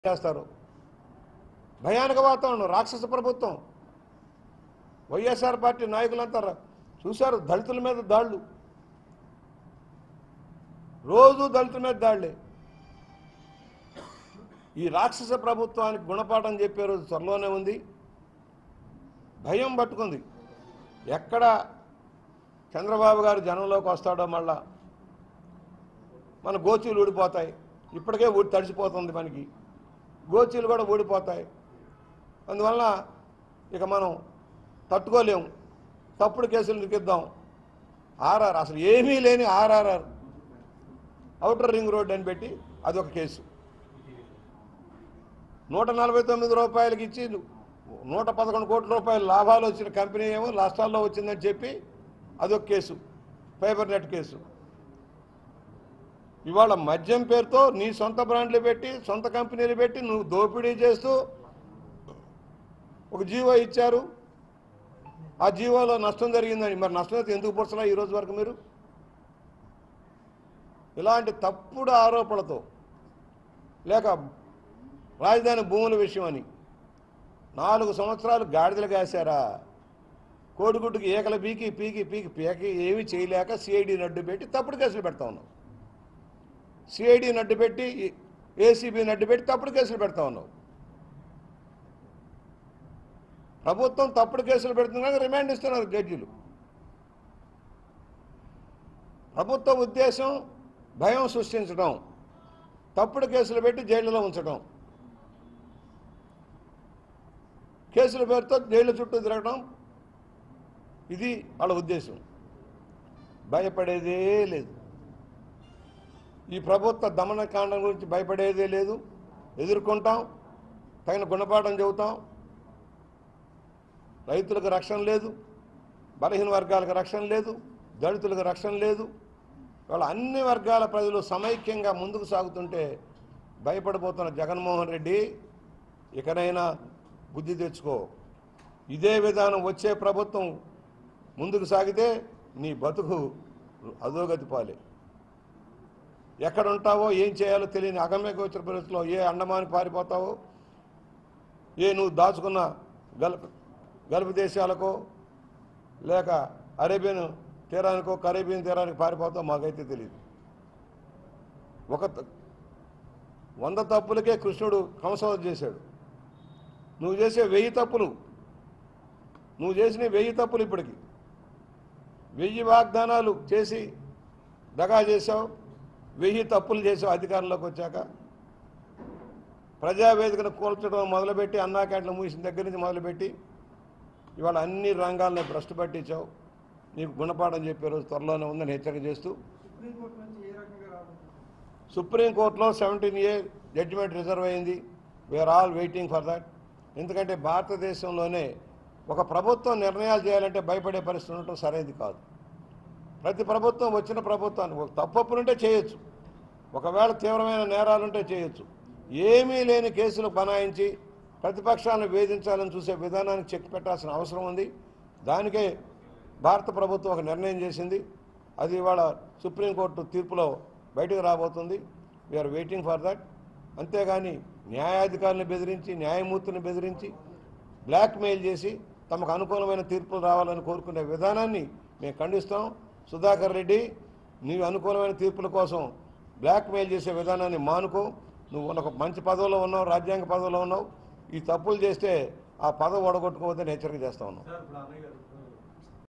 చేస్తారు భయానక వాతావరణం రాక్షస ప్రభుత్వం వైఎస్ఆర్ పార్టీ నాయకులంతా రా- చూశారు దళితుల మీద దాళ్ళు రోజు దళితుల మీద దాళ్లే ఈ రాక్షస ప్రభుత్వానికి గుణపాఠం చెప్పే రోజు త్వరలోనే ఉంది భయం పట్టుకుంది ఎక్కడ చంద్రబాబు గారు జనంలోకి వస్తాడో మళ్ళా మన గోచీలు ఊడిపోతాయి ఇప్పటికే ఊడి తడిసిపోతుంది మనకి గోచీలు కూడా ఊడిపోతాయి అందువల్ల ఇక మనం తట్టుకోలేము తప్పుడు కేసులు నిరికిద్దాం ఆర్ఆర్ అసలు ఏమీ లేని ఆర్ఆర్ఆర్ అవుటర్ రింగ్ రోడ్ అని పెట్టి అదొక కేసు నూట నలభై తొమ్మిది రూపాయలకి ఇచ్చి నూట పదకొండు కోట్ల రూపాయల లాభాలు వచ్చిన కంపెనీ ఏమో రాష్ట్రాల్లో వచ్చిందని చెప్పి అదొక కేసు ఫైబర్ నెట్ కేసు ఇవాళ మద్యం పేరుతో నీ సొంత బ్రాండ్లు పెట్టి సొంత కంపెనీలు పెట్టి నువ్వు దోపిడీ చేస్తూ ఒక జీవో ఇచ్చారు ఆ జీవోలో నష్టం జరిగిందని మరి నష్టం అయితే ఎందుకు పురసలా ఈ రోజు వరకు మీరు ఇలాంటి తప్పుడు ఆరోపణలతో లేక రాజధాని భూముల విషయం అని నాలుగు సంవత్సరాలు గాడిదలు కాశారా కోడిగుడ్డుకి ఏకల పీకి పీకి పీకి పీకి ఏమీ చేయలేక సిఐడి నడ్డు పెట్టి తప్పుడు కేసులు పెడతా ఉన్నావు సిఐడి నడ్డు పెట్టి ఏసీబీ నడ్డు పెట్టి తప్పుడు కేసులు పెడతా ఉన్నావు ప్రభుత్వం తప్పుడు కేసులు పెడుతున్నా రిమాండ్ ఇస్తున్నారు జడ్జిలు ప్రభుత్వ ఉద్దేశం భయం సృష్టించడం తప్పుడు కేసులు పెట్టి జైలులో ఉంచడం కేసుల పేరుతో జైలు చుట్టూ తిరగడం ఇది వాళ్ళ ఉద్దేశం భయపడేదే లేదు ఈ ప్రభుత్వ దమనకాండం గురించి భయపడేదే లేదు ఎదుర్కొంటాం తగిన గుణపాఠం చెబుతాం రైతులకు రక్షణ లేదు బలహీన వర్గాలకు రక్షణ లేదు దళితులకు రక్షణ లేదు వాళ్ళ అన్ని వర్గాల ప్రజలు సమైక్యంగా ముందుకు సాగుతుంటే భయపడిపోతున్న జగన్మోహన్ రెడ్డి ఇకనైనా బుద్ధి తెచ్చుకో ఇదే విధానం వచ్చే ప్రభుత్వం ముందుకు సాగితే నీ బతుకు అధోగతి పాలే ఎక్కడ ఉంటావో ఏం చేయాలో తెలియని అగమ్య గోచర పరిస్థితిలో ఏ అండమాని పారిపోతావో ఏ నువ్వు దాచుకున్న గల్ఫ్ గల్ఫ్ దేశాలకో లేక అరేబియన్ తీరానికో కరేబియన్ తీరానికి పారిపోతావు మాకైతే తెలియదు ఒక త- వంద తప్పులకే కృష్ణుడు కంసవధ చేశాడు నువ్వు చేసే వెయ్యి తప్పులు నువ్వు చేసిన వెయ్యి తప్పులు ఇప్పటికి వెయ్యి వాగ్దానాలు చేసి దగా చేశావు వెయ్యి తప్పులు చేసావు అధికారంలోకి వచ్చాక ప్రజావేదికను కూల్చడం మొదలుపెట్టి అన్నా క్యాంటీన్లు మూసిన దగ్గర నుంచి మొదలుపెట్టి ఇవాళ అన్ని రంగాలను భ్రష్టు పట్టించావు నీకు గుణపాఠం చెప్పే రోజు త్వరలోనే ఉందని హెచ్చరిక చేస్తూ సుప్రీంకోర్టు నుంచి ఏ రకంగా రాబోతుంది సుప్రీంకోర్టులో సెవెంటీన్ ఏ జడ్జిమెంట్ రిజర్వ్ అయింది we're all waiting for that ఎందుకంటే భారతదేశంలోనే ఒక ప్రభుత్వం నిర్ణయాలు చేయాలంటే భయపడే పరిస్థితి ఉండటం సరైనది కాదు ప్రతి ప్రభుత్వం వచ్చిన ప్రభుత్వాన్ని ఒక తప్పప్పులుంటే చేయొచ్చు ఒకవేళ తీవ్రమైన నేరాలుంటే చేయొచ్చు ఏమీ లేని కేసులు బనాయించి ప్రతిపక్షాలను వేధించాలని చూసే విధానానికి చెక్ పెట్టాల్సిన అవసరం ఉంది దానికే భారత ప్రభుత్వం ఒక నిర్ణయం చేసింది అది ఇవాళ సుప్రీంకోర్టు తీర్పులో బయటకు రాబోతుంది వీఆర్ వెయిటింగ్ ఫర్ దట్ అంతేగాని న్యాయాధికారులను బెదిరించి న్యాయమూర్తిని బెదిరించి బ్లాక్మెయిల్ చేసి తమకు అనుకూలమైన తీర్పులు రావాలని కోరుకునే విధానాన్ని మేము ఖండిస్తాం సుధాకర్ రెడ్డి నీవు అనుకూలమైన తీర్పుల కోసం బ్లాక్మెయిల్ చేసే విధానాన్ని మానుకో నువ్వు ఒక మంచి పదవిలో ఉన్నావు రాజ్యాంగ పదవిలో ఉన్నావు ఈ తప్పులు చేస్తే ఆ పదవి ఒడగొట్టుకోవద్దని హెచ్చరిక చేస్తా ఉన్నాం సార్ ఇప్పుడు అన్నయ్య గారు